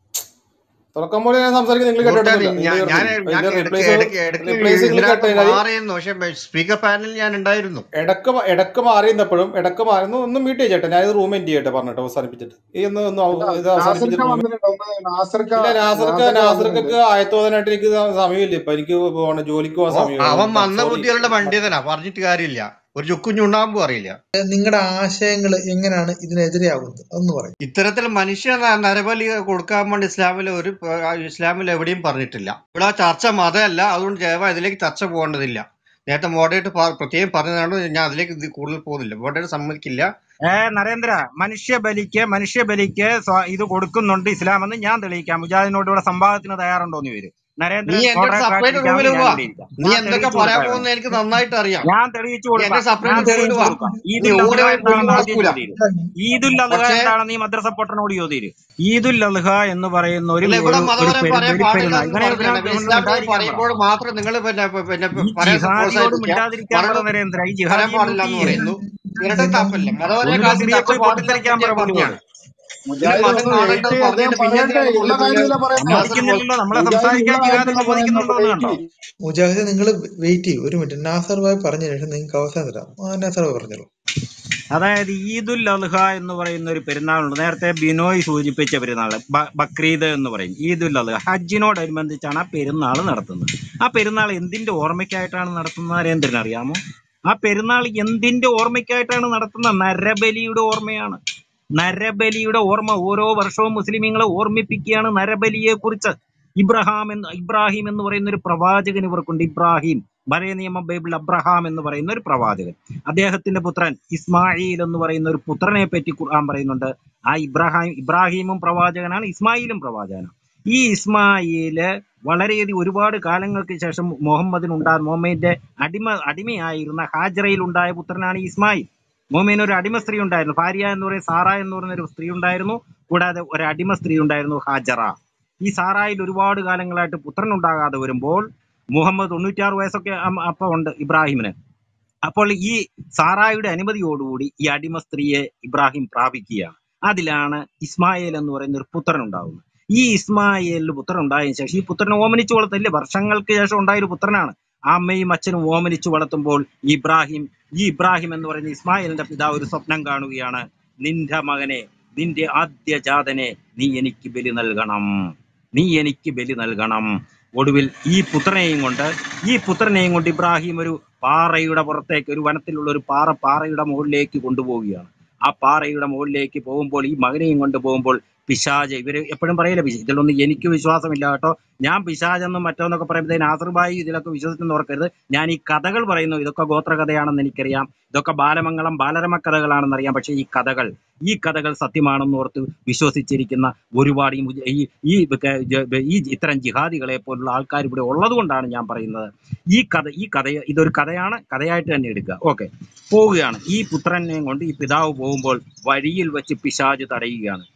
Speaker 4: തുടക്കം മൂലം ഞാൻ സംസാരിക്കുന്നത് നിങ്ങൾ
Speaker 1: സുഹൃത്തെ
Speaker 4: കേട്ടിട്ടില്ല
Speaker 1: നി-
Speaker 4: നിങ്ങൾ
Speaker 1: ഞാൻ ഞാൻ
Speaker 4: കേട്ടിട്ടില്ല
Speaker 1: ഞാൻ
Speaker 4: അതിന്റെ
Speaker 1: ഇടയ്ക്ക്
Speaker 4: റീപ്ലേസ്
Speaker 1: ഇടയ്ക്ക് ഇടയ്ക്ക്
Speaker 4: റീപ്ലേസ് നിങ്ങൾ
Speaker 1: ഇതിനകത്ത്
Speaker 4: കേട്ടതിനാൽ
Speaker 1: മാറിയിരുന്നു പക്ഷെ സ്പീക്കർ പാനലിൽ ഞാൻ ഉണ്ടായിരുന്നു
Speaker 4: ഇടക്ക് മ- ഇടക്ക് മാറിയെന്നപ്പോഴും ഇടക്ക് മാറുന്നു ഒന്നും മ്യൂട്ട് ചെയ്യട്ടെ ഞാൻ ഇത് റൂം എൻഡ് ചെയ്യട്ടെ പറഞ്ഞിട്ട് അവസാനിപ്പിച്ചിട്ട് ഈ ഒന്ന് ഒന്ന്
Speaker 3: അല്ല
Speaker 4: അവ- ഇത് അവസാനിപ്പിച്ചിട്ട്
Speaker 3: നാസർക്ക
Speaker 4: റൂം
Speaker 3: വന്നിട്ടുണ്ട് ഒന്ന് നാസർക്ക
Speaker 4: ഇല്ല നാസർക്ക്
Speaker 3: നാസർക്ക വന്നിട്ടുണ്ട്
Speaker 4: നാസർക്കൊക്കെ ആയത്തോതാനായിട്ട് എനിക്ക് സ- സമയമില്ല ഇപ്പൊ എനിക്ക് പോകണം ജോലിക്ക് പോകാൻ
Speaker 1: ഓ
Speaker 4: സമയമില്ല
Speaker 1: അവൻ
Speaker 4: അതുകൊണ്ടാണ് സോറി
Speaker 1: മന്ദബുദ്ധികളുടെ പണ്ഡിതനാ പറഞ്ഞിട്ട് കാര്യമില്ല ഒരു ചുക്കും ചുണ്ണാമ്പും അറിയില്ല
Speaker 5: നിങ്ങളുടെ ആശയങ്ങൾ എങ്ങനെയാണ് ഇതിനെതിരെയാകുന്നത് അതൊന്ന് പറയും
Speaker 1: ഇത്തരത്തിൽ മനുഷ്യ ന- നരബലി കൊടുക്കാൻ വേണ്ടി ഇസ്ലാമിൽ ഒരു പ- ഇസ്ലാമിൽ എവിടെയും പറഞ്ഞിട്ടില്ല ഇവിടെ ചർച്ച മതമല്ല അതുകൊണ്ട് ദയവായി ഇതിലേക്ക് ചർച്ച പോകേണ്ടതില്ല നേരത്തെ മോഡറേറ്റ് പ്രത്യേകം പറഞ്ഞതാണ് ഞാൻ അതിലേക്ക് ഇത് കൂടുതൽ പോകുന്നില്ല മോഡറേറ്റ് സമ്മതിക്കില്ല
Speaker 2: ഏ നരേന്ദ്ര മനുഷ്യബലിക്ക് മനുഷ്യബലിക്ക് സ്വ- ഇത് കൊടുക്കുന്നുണ്ട് ഇസ്ലാം എന്ന് ഞാൻ തെളിയിക്കാം മുജാഹിദിനോട് ഇവിടെ സംവാദത്തിന് തയ്യാറുണ്ടോന്ന് വരും
Speaker 1: നീ
Speaker 2: നരേന്ദ്രൻ
Speaker 1: എന്റെ ഒരു
Speaker 2: മോഡറേറ്റർ
Speaker 1: സെപ്പറേറ്റ്
Speaker 2: ആയിട്ടിരിക്കാമെങ്കിൽ
Speaker 1: റൂമിൽ
Speaker 2: ഞാൻ
Speaker 1: വാ
Speaker 2: ഇവിടെ ഇരിക്കാം
Speaker 1: നീ
Speaker 2: ഞാൻ
Speaker 1: എന്തൊക്കെ
Speaker 2: തെളിയിച്ചു
Speaker 1: പറയാൻ
Speaker 2: കൊടുക്കാം
Speaker 1: പോകുന്ന എനിക്ക് നന്നായിട്ട് അറിയാം
Speaker 2: ഞാൻ തെളിയിച്ചു
Speaker 1: നീ എന്റെ
Speaker 2: കൊടുക്കാം ഞാൻ
Speaker 1: സെപ്പറേറ്റ് റൂമിൽ
Speaker 2: തെളിയിച്ചു
Speaker 1: വാ
Speaker 2: കൊടുക്കാം
Speaker 1: നീ
Speaker 2: ഈദുൽ
Speaker 1: ഓടി
Speaker 2: അദ്ഹ
Speaker 1: പോയി പൊടി
Speaker 2: എന്താണെന്ന് ആദ്യം
Speaker 1: മുളക്കൂല
Speaker 2: ചോദ്യം ഈദുൽ അദ്ഹ
Speaker 1: പക്ഷേ
Speaker 2: എന്താണെന്ന് ഈ മദ്രസ പൊട്ടനോട് ചോദ്യം ഈദുൽ അദ്ഹ എന്ന് പറയുന്ന ഒരു
Speaker 1: അല്ല ഇവിടെ
Speaker 2: ഒരു ഒരു
Speaker 1: മതപരം
Speaker 2: പെരു
Speaker 1: പറയാൻ
Speaker 2: വെടിപ്പെരുന്ന
Speaker 1: പാടില്ല എന്ന്
Speaker 2: ഇവനെ
Speaker 1: പറഞ്ഞാണ്
Speaker 2: ഇതിനകത്ത്
Speaker 1: ഇവർ
Speaker 2: ഒന്നും
Speaker 1: ഇസ്ലാമിൽ
Speaker 2: മിണ്ടാതിരിക്കാൻ പറ
Speaker 1: പറയുമ്പോൾ മാത്രം നിങ്ങൾ പിന്നെ പിന്നെ
Speaker 2: ഈ
Speaker 1: പറയാൻ
Speaker 2: ജിഹാദിയോട്
Speaker 1: പ്രോത്സാഹിപ്പിക്കുക
Speaker 2: മിണ്ടാതിരിക്കാൻ പറ
Speaker 1: പറഞ്ഞു
Speaker 2: നരേന്ദ്ര ഈ
Speaker 1: പറയാൻ
Speaker 2: ജിഹാദി
Speaker 1: പാടില്ല
Speaker 2: മ്യൂട്ട്
Speaker 1: എന്ന്
Speaker 2: ചെയ്യ്
Speaker 1: പറയുന്നു
Speaker 5: നിങ്ങൾ
Speaker 1: ഇരട്ട
Speaker 5: നിങ്ങൾ
Speaker 1: താപ്പല്ലേ മതപരം
Speaker 2: ഒന്ന്
Speaker 1: കാട്ടി
Speaker 2: സിറിയ
Speaker 1: ചർച്ച
Speaker 2: പോയി
Speaker 1: പാടില്ല
Speaker 2: പൊട്ടിത്തെറിക്കാൻ
Speaker 1: എന്ന്
Speaker 2: പറ
Speaker 1: ഞാൻ
Speaker 2: പുള്ളിയോട്
Speaker 1: പറഞ്ഞാണ് പിന്നെ
Speaker 3: മുജാഹിദ്
Speaker 1: മതം
Speaker 3: ഒന്ന് വെയിറ്റ്
Speaker 1: കാണേണ്ടത്
Speaker 3: ചെയ്ത് അദ്ദേഹം
Speaker 1: പറഞ്ഞിട്ട് പിന്നെ
Speaker 3: പറയട്ടെ
Speaker 1: എന്തിനാ
Speaker 3: ഉള്ള
Speaker 1: പുള്ളി പിന്നെ
Speaker 3: കാര്യമല്ല പറയുന്നത്
Speaker 1: അനാസർ പോലെ
Speaker 2: സമ്മതിക്കുന്നില്ലല്ലോ നമ്മളെ
Speaker 3: മുജാഹിദ്
Speaker 2: സംസാരിക്കാൻ
Speaker 3: ഉള്ള
Speaker 2: ജിഹാദ്
Speaker 3: കാര്യമല്ല പറയുന്നത്
Speaker 2: സമ്മതിക്കുന്നുണ്ടോ എന്ന്
Speaker 3: വെയിറ്റ്
Speaker 2: കണ്ടോ
Speaker 3: ചെയ്യും
Speaker 5: മുജാഹിദ് നിങ്ങൾ വെയിറ്റ് ചെയ്യും ഒരു മിനിറ്റ് നാസർ ഭായ് പറഞ്ഞ ശേഷം നിങ്ങൾക്ക് അവസാനം തരാം ആ നാസർ ഭായ് പറഞ്ഞോളൂ
Speaker 2: അതായത് ഈദുൽ അദ്ഹ എന്ന് പറയുന്ന ഒരു പെരുന്നാളുണ്ട് നേരത്തെ ബിനോയ് സൂചിപ്പിച്ച പെരുന്നാൾ ബ- ബക്രീദ് എന്ന് പറയും ഈദുൽ അദ്ഹ ഹജ്ജിനോടനുബന്ധിച്ചാണ് ആ പെരുന്നാൾ നടത്തുന്നത് ആ പെരുന്നാൾ എന്തിന്റെ ഓർമ്മയ്ക്കായിട്ടാണ് നടത്തുന്നത് നരേന്ദ്രൻ അറിയാമോ ആ പെരുന്നാൾ എന്തിന്റെ ഓർമ്മയ്ക്കായിട്ടാണ് നടത്തുന്നത് നരബലിയുടെ ഓർമ്മയാണ് നരബലിയുടെ ഓർമ്മ ഓരോ വർഷവും മുസ്ലിമീങ്ങളെ ഓർമ്മിപ്പിക്കുകയാണ് നരബലിയെ കുറിച്ച് ഇബ്രഹാം എന്ന് ഇബ്രാഹിം എന്ന് പറയുന്ന ഒരു പ്രവാചകൻ ഇവർക്കുണ്ട് ഇബ്രാഹിം പഴയ നിയമ ബൈബിൾ അബ്രഹാം എന്ന് പറയുന്ന ഒരു പ്രവാചകൻ അദ്ദേഹത്തിന്റെ പുത്രൻ ഇസ്മായിൽ എന്ന് പറയുന്ന ഒരു പുത്രനെ പറ്റി ഖുർആൻ പറയുന്നുണ്ട് ആ ഇബ്രാഹിം ഇബ്രാഹിമും പ്രവാചകനാണ് ഇസ്മായിലും പ്രവാചകനാണ് ഈ ഇസ്മായില് വളരെയധികം ഒരുപാട് കാലങ്ങൾക്ക് ശേഷം മുഹമ്മദിന് ഉണ്ടാ മുഹമ്മദിന്റെ അടിമ അടിമയായിരുന്ന ഹാജറയിൽ ഉണ്ടായ പുത്രനാണ് ഈ ഇസ്മായിൽ മുഹമ്മദിന് ഒരു അടിമ സ്ത്രീ ഉണ്ടായിരുന്നു ഭാര്യ എന്ന് പറയുന്ന സാറ എന്ന് പറയുന്ന ഒരു സ്ത്രീ ഉണ്ടായിരുന്നു കൂടാതെ ഒരു അടിമ സ്ത്രീ ഉണ്ടായിരുന്നു ഹാജറ ഈ സാറായിൽ ഒരുപാട് കാലങ്ങളായിട്ട് പുത്രൻ ഉണ്ടാകാതെ വരുമ്പോൾ മുഹമ്മദ് തൊണ്ണൂറ്റാറ് വയസ്സൊക്കെ അം- അപ്പൊ ഉണ്ട് ഇബ്രാഹിമിന് അപ്പോൾ ഈ സാറായുടെ അനുമതിയോടുകൂടി ഈ അടിമ സ്ത്രീയെ ഇബ്രാഹിം പ്രാപിക്കുകയാണ് അതിലാണ് ഇസ്മായേൽ എന്ന് പറയുന്ന ഒരു പുത്രൻ ഉണ്ടാകുന്നത് ഈ ഇസ്മായേലിന് പുത്രൻ ഉണ്ടായതിനു ശേഷം ഈ പുത്രനെ ഓമനിച്ചു വളർത്തില്ലേ വർഷങ്ങൾക്ക് ശേഷം ഉണ്ടായ ഒരു പുത്രനാണ് ആ അമ്മയും അച്ഛനും ഓമനിച്ചു വളർത്തുമ്പോൾ ഇബ്രാഹിം ഈ ഇബ്രാഹിം എന്ന് പറയുന്ന ഇസ്മായിലിന്റെ പിതാവ് ഒരു സ്വപ്നം കാണുകയാണ് നിന്റെ മകനെ നിന്റെ ആദ്യ ജാതനെ നീ എനിക്ക് ബലി നൽകണം നീ എനിക്ക് ബലി നൽകണം ഒടുവിൽ ഈ പുത്രനെയും കൊണ്ട് ഈ പുത്രനെയും കൊണ്ട് ഇബ്രാഹിം ഒരു പാറയുടെ പുറത്തേക്ക് ഒരു വനത്തിലുള്ള ഒരു പാറ പാറയുടെ മുകളിലേക്ക് കൊണ്ടുപോവുകയാണ് ആ പാറയുടെ മുകളിലേക്ക് പോകുമ്പോൾ ഈ മകനെയും കൊണ്ട് പോകുമ്പോൾ പിശാജ് ഇവര് എപ്പോഴും പറയില്ല പിശ ഇതിലൊന്നും എനിക്ക് വിശ്വാസമില്ല കേട്ടോ ഞാൻ പിശാജെന്നും മറ്റോന്നൊക്കെ പറയുമ്പോൾ നാസർബായി ഇതിലൊക്കെ വിശ്വസിച്ചെന്ന് ഓർക്കരുത് ഞാൻ ഈ കഥകൾ പറയുന്നു ഇതൊക്കെ ഗോത്രകഥയാണെന്ന് എനിക്കറിയാം ഇതൊക്കെ ബാലമംഗളം ബാലരമ കഥകളാണെന്നറിയാം പക്ഷേ ഈ കഥകൾ ഈ കഥകൾ സത്യമാണെന്ന് ഓർത്ത് വിശ്വസിച്ചിരിക്കുന്ന ഒരുപാട് ഈ മുജ- ഈ ഈ ക- ജ- ഈ ഇത്തരം ജിഹാദികളെ പോലുള്ള ആൾക്കാർ ഇവിടെ ഉള്ളത് കൊണ്ടാണ് ഞാൻ പറയുന്നത് ഈ കഥ ഈ കഥ ഇതൊരു കഥയാണ് കഥയായിട്ട് തന്നെ എടുക്കുക ഓക്കെ പോവുകയാണ് ഈ പുത്രനെയും കൊണ്ട് ഈ പിതാവ് പോകുമ്പോൾ വഴിയിൽ വെച്ച് പിശാജ് തടയുകയാണ്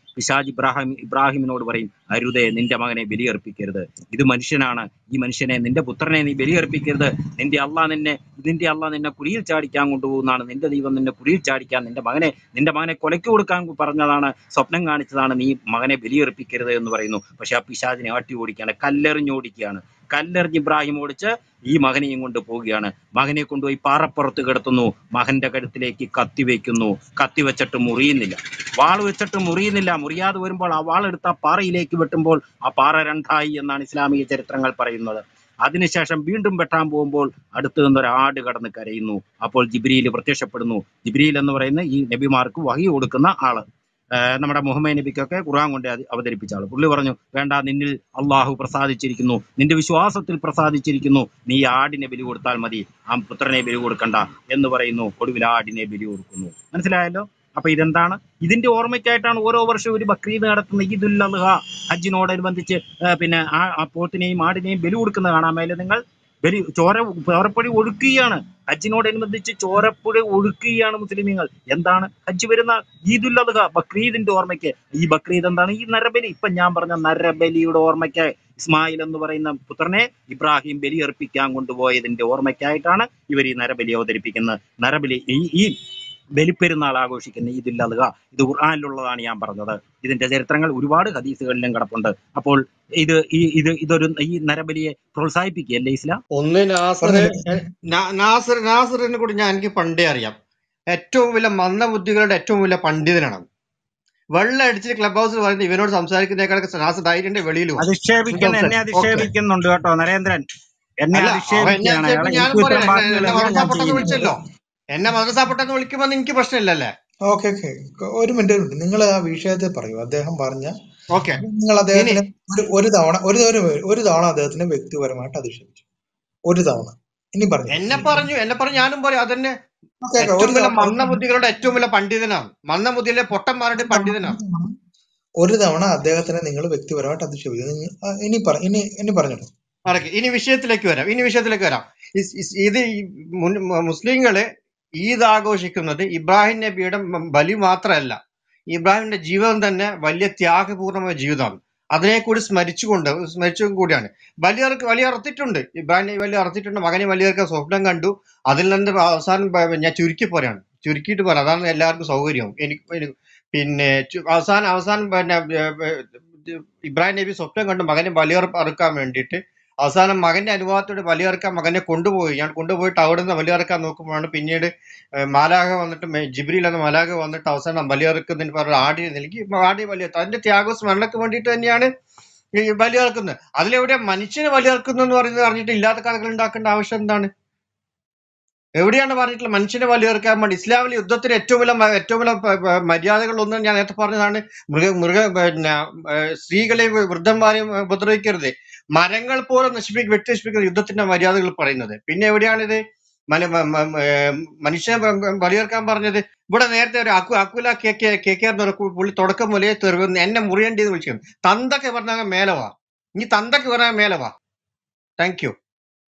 Speaker 2: പിശാജ് ഇബ്രാഹിം ഇബ്രാഹിമിനോട് പറയും അരുതേ നിന്റെ മകനെ ബലിയർപ്പിക്കരുത് ഇത് മനുഷ്യനാണ് ഈ മനുഷ്യനെ നിന്റെ പുത്രനെ നീ ബലിയർപ്പിക്കരുത് നിന്റെ അള്ളാ നിന്നെ നിന്റെ അള്ളാ നിന്നെ കുഴിയിൽ ചാടിക്കാൻ കൊണ്ടുപോകുന്നതാണ് നിന്റെ ദൈവം നിന്നെ കുഴിയിൽ ചാടിക്കാൻ നിന്റെ മകനെ നിന്റെ മകനെ കൊലയ്ക്ക് കൊടുക്കാൻ പറഞ്ഞതാണ് സ്വപ്നം കാണിച്ചതാണ് നീ മകനെ ബലിയർപ്പിക്കരുത് എന്ന് പറയുന്നു പക്ഷെ ആ പിശാചിനെ ആട്ടി ഓടിക്കുകയാണ് കല്ലെറിഞ്ഞോടിക്കുകയാണ് കല്ലെറിഞ്ഞ് ഇബ്രാഹിം ഓടിച്ച് ഈ മകനെയും കൊണ്ട് പോവുകയാണ് മകനെ കൊണ്ടുപോയി പാറപ്പുറത്ത് കിടത്തുന്നു മകന്റെ കഴുത്തിലേക്ക് കത്തി വെക്കുന്നു കത്തി വെച്ചിട്ട് മുറിയുന്നില്ല വാൾ വെച്ചിട്ട് മുറിയുന്നില്ല മുറിയാതെ വരുമ്പോൾ ആ വാളെടുത്ത് ആ പാറയിലേക്ക് വെട്ടുമ്പോൾ ആ പാറ രണ്ടായി എന്നാണ് ഇസ്ലാമിക ചരിത്രങ്ങൾ പറയുന്നത് അതിനുശേഷം വീണ്ടും വെട്ടാൻ പോകുമ്പോൾ അടുത്ത് നിന്നൊരു ആട് കടന്ന് കരയുന്നു അപ്പോൾ ജിബ്രിയിൽ പ്രത്യക്ഷപ്പെടുന്നു ജിബ്രിയിൽ എന്ന് പറയുന്ന ഈ നബിമാർക്ക് വഹി കൊടുക്കുന്ന ആള് ഏഹ് നമ്മുടെ മുഹമ്മദ് നബിക്കൊക്കെ ഖുർആൻ കൊണ്ട് അത് അവതരിപ്പിച്ച ആള് പുള്ളി പറഞ്ഞു വേണ്ട നിന്നിൽ അള്ളാഹു പ്രസാദിച്ചിരിക്കുന്നു നിന്റെ വിശ്വാസത്തിൽ പ്രസാദിച്ചിരിക്കുന്നു നീ ഈ ആടിനെ ബലി കൊടുത്താൽ മതി ആ പുത്രനെ ബലി കൊടുക്കണ്ട എന്ന് പറയുന്നു ഒടുവിൽ ആടിനെ ബലി കൊടുക്കുന്നു മനസ്സിലായല്ലോ അപ്പൊ ഇതെന്താണ് ഇതിന്റെ ഓർമ്മയ്ക്കായിട്ടാണ് ഓരോ വർഷവും ഒരു ബക്രീദ് നടത്തുന്ന ഈദുൽ അദ്ഹ ഹജ്ജിനോടനുബന്ധിച്ച് ഏഹ് പിന്നെ ആ ആ പോത്തിനെയും ആടിനെയും ബലി കൊടുക്കുന്നത് കാണാൻ മേലെ നിങ്ങൾ ബലി ചോര ചോരപ്പൊടി ഒഴുക്കുകയാണ് ഹജ്ജിനോടനുബന്ധിച്ച് ചോരപ്പുഴ ഒഴുക്കുകയാണ് മുസ്ലിമീങ്ങൾ എന്താണ് ഹജ്ജ് വരുന്ന ഈദുൽ അദ്ഹ ബക്രീദിന്റെ ഓർമ്മയ്ക്ക് ഈ ബക്രീദ് എന്താണ് ഈ നരബലി ഇപ്പൊ ഞാൻ പറഞ്ഞ നരബലിയുടെ ഓർമ്മയ്ക്ക് ഇസ്മായിൽ എന്ന് പറയുന്ന പുത്രനെ ഇബ്രാഹിം ബലി അർപ്പിക്കാൻ കൊണ്ടുപോയതിന്റെ ഓർമ്മയ്ക്കായിട്ടാണ് ഇവർ ഈ നരബലി അവതരിപ്പിക്കുന്നത് നരബലി ഈ ഈ ബലിപ്പെരുന്നാൾ ആഘോഷിക്കുന്ന ഈദുൽ അദ്ഹ ഇത് ഖുർആനിലുള്ളതാണ് ഞാൻ പറഞ്ഞത് ഇതിന്റെ ചരിത്രങ്ങൾ ഒരുപാട് ഹദീസുകളിലും കിടപ്പുണ്ട് അപ്പോൾ ഇത് ഈ ഇത് ഇതൊരു ഈ നരബലിയെ പ്രോത്സാഹിപ്പിക്കുകയല്ലേ ഇസ്ലാം
Speaker 1: ഒന്ന് നാസർ
Speaker 5: പറഞ്ഞില്ലേ
Speaker 1: നാ- നാസർ നാസറിനെ കൂടി ഞാൻ എനിക്ക് പണ്ടേ അറിയാം ഏറ്റവും വലിയ മന്ദബുദ്ധികളുടെ ഏറ്റവും വലിയ പണ്ഡിതനാണ് വെള്ളം അടിച്ച് ക്ലബ് ഹൗസിൽ പറയുന്നത് ഇവനോട് സംസാരിക്കുന്നതിനേക്കാളൊക്കെ നാസർ ധൈര്യന്റെ വെളിയിൽ പോകും എനിക്ക്
Speaker 2: അധിക്ഷേപിക്കുന്ന എന്നെ
Speaker 1: സംസാരിക്കും ഓക്കെ
Speaker 2: അധിക്ഷേപിക്കുന്നുണ്ട് കേട്ടോ നരേന്ദ്രൻ എന്നെ
Speaker 1: അല്ല അവൻ എന്നെ
Speaker 2: അധിക്ഷേപിക്കുകയാണ് അയാളെ
Speaker 1: അധിക്ഷേപിക്കും ഞാനും
Speaker 2: എനിക്കും ഇത്തരം
Speaker 1: പറയാം എന്നെ
Speaker 2: വാക്കുകൾ
Speaker 1: എന്നെ
Speaker 2: എല്ലാം
Speaker 1: മദ്രസ
Speaker 2: ഞാൻ
Speaker 1: പൊട്ടെന്ന്
Speaker 2: ചെയ്യുന്നില്ല
Speaker 1: വിളിച്ചല്ലോ എന്നെ മദ്രസ പൊട്ടെന്ന് വിളിക്കുമ്പോൾ എനിക്ക് പ്രശ്നമില്ലല്ലേ
Speaker 5: ഓക്കെ ഓക്കെ ഒരു മിനിറ്റ് ഒരു മിനിറ്റ് നിങ്ങൾ ആ വിഷയത്തെ പറയൂ അദ്ദേഹം പറഞ്ഞ
Speaker 1: ഓക്കെ
Speaker 5: നിങ്ങൾ
Speaker 1: ഇനി
Speaker 5: അദ്ദേഹത്തിന് ഒരു ഒരു തവണ ഒരു ഒരു ഒരു തവണ അദ്ദേഹത്തിന് വ്യക്തിപരമായിട്ട് അധിക്ഷേപിച്ചു ഒരു തവണ ഇനി പറഞ്ഞു
Speaker 1: എന്നെ പറഞ്ഞു എന്നെ പറഞ്ഞു ഞാനും പറയും അതന്നെ
Speaker 5: ഓക്കെ ഓക്കെ
Speaker 1: ഏറ്റവും
Speaker 5: ഒരു
Speaker 1: വലിയ
Speaker 5: തവണ ഒരു തവണ
Speaker 1: മന്ദബുദ്ധികളുടെ ഏറ്റവും വലിയ പണ്ഡിതനാണ് മന്ദബുദ്ധിയിലെ പൊട്ടന്മാരുടെ
Speaker 5: ഒരു തവണ
Speaker 1: പണ്ഡിതനാണ്
Speaker 5: ഒരു തവണ ഒരു തവണ അദ്ദേഹത്തിനെ നിങ്ങൾ വ്യക്തിപരമായിട്ട് അധിക്ഷേപിച്ചു നിങ്ങ- ആ, ഇനി പറ ഇനി ഇനി പറഞ്ഞോളൂ
Speaker 1: നടക്ക് ഇനി വിഷയത്തിലേക്ക് വരാം ഇനി വിഷയത്തിലേക്ക് വരാം ഇസ്- ഇസ് ഇത് ഈ മുൻ- മ- മുസ്ലിങ്ങള് ഈദ് ആഘോഷിക്കുന്നത് ഇബ്രാഹിം നബിയുടെ മ- ബലി മാത്രമല്ല ഇബ്രാഹിമിന്റെ ജീവിതം തന്നെ വലിയ ത്യാഗപൂർണമായ ജീവിതമാണ് അതിനെ കൂടി സ്മരിച്ചുകൊണ്ട് സ്മരിച്ചും കൂടിയാണ് ബലിയർക്ക് വലിയ അറുത്തിട്ടുണ്ട് ഇബ്രാഹിം നബി വലിയ അറുത്തിട്ടുണ്ട് മകനെ വലിയർക്ക് സ്വപ്നം കണ്ടു അതിൽ നിന്ന് അവസാനം പ- ഞാൻ ചുരുക്കി പോരാണ് ചുരുക്കിയിട്ട് പറയാം അതാണ് എല്ലാവർക്കും സൗകര്യവും എനിക്ക് എനിക്ക് പിന്നെ ചു- അവസാനം അവസാനം പിന്നെ ഏർ, ഏർ, ഇബ്രാഹിം നബി സ്വപ്നം കണ്ടു മകനെ ബലിയർ അറുക്കാൻ വേണ്ടിയിട്ട് അവസാനം മകന്റെ അനുവാദത്തോടെ ബലിയറക്കാൻ മകനെ കൊണ്ടുപോയി ഞാൻ കൊണ്ടുപോയിട്ട് അവിടെ നിന്ന് ബലിയറക്കാൻ നോക്കുമ്പോഴാണ് പിന്നീട് ഏഹ് മാലാഖ വന്നിട്ട് മെ- ജിബ്രീൽ എന്ന മാലാഖ വന്നിട്ട് അവസാനം ബലിയറക്കുന്നതിന് പറഞ്ഞ ആടി നൽകി ആടി ബലി തന്റെ ത്യാഗ സ്മരണക്ക് വേണ്ടിയിട്ട് തന്നെയാണ് ഈ ബലിയറക്കുന്നത് അതിലെവിടെ മനുഷ്യനെ ബലിയറക്കുന്നു എന്ന് പറയുന്നത് പറഞ്ഞിട്ട് ഇല്ലാത്ത കഥകൾ ഉണ്ടാക്കേണ്ട ആവശ്യം എന്താണ് എവിടെയാണ് പറഞ്ഞിട്ടുള്ളത് മനുഷ്യനെ ബലിയറക്കാൻ വേണ്ടി ഇസ്ലാമിലെ യുദ്ധത്തിന് ഏറ്റവും വലിയ മ- ഏറ്റവും വലിയ പ- പ- മര്യാദകൾ ഒന്ന് ഞാൻ നേരത്തെ പറഞ്ഞതാണ് മൃഗ മൃഗ പിന്നെ ഏഹ് സ്ത്രീകളെയും വൃദ്ധന്മാരെയും ഉപദ്രവിക്കരുത് മരങ്ങൾ പോലും നശിപ്പിക്കുക വെട്ടി നശിപ്പിക്കുന്ന യുദ്ധത്തിന്റെ മര്യാദകൾ പറയുന്നത് പിന്നെ എവിടെയാണിത് മന മ- മ- ഏർ മനുഷ്യനെ ബ- ബ- ബലിയേർക്കാൻ പറഞ്ഞത് ഇവിടെ നേരത്തെ ഒരു അക്കു അക്കുല കെ കെ കെ കെ എന്ന് പറഞ്ഞ പുള്ളി തുടക്കം മുതലേ തെരുവ് എന്നെ മുറിയേണ്ടി എന്ന് വിളിച്ചിരുന്നു തന്തൊക്കെ പറഞ്ഞാൽ മേലെ വാ ഇനി തന്തൊക്കെ പറഞ്ഞാൽ മേലെ വാ താങ്ക് യു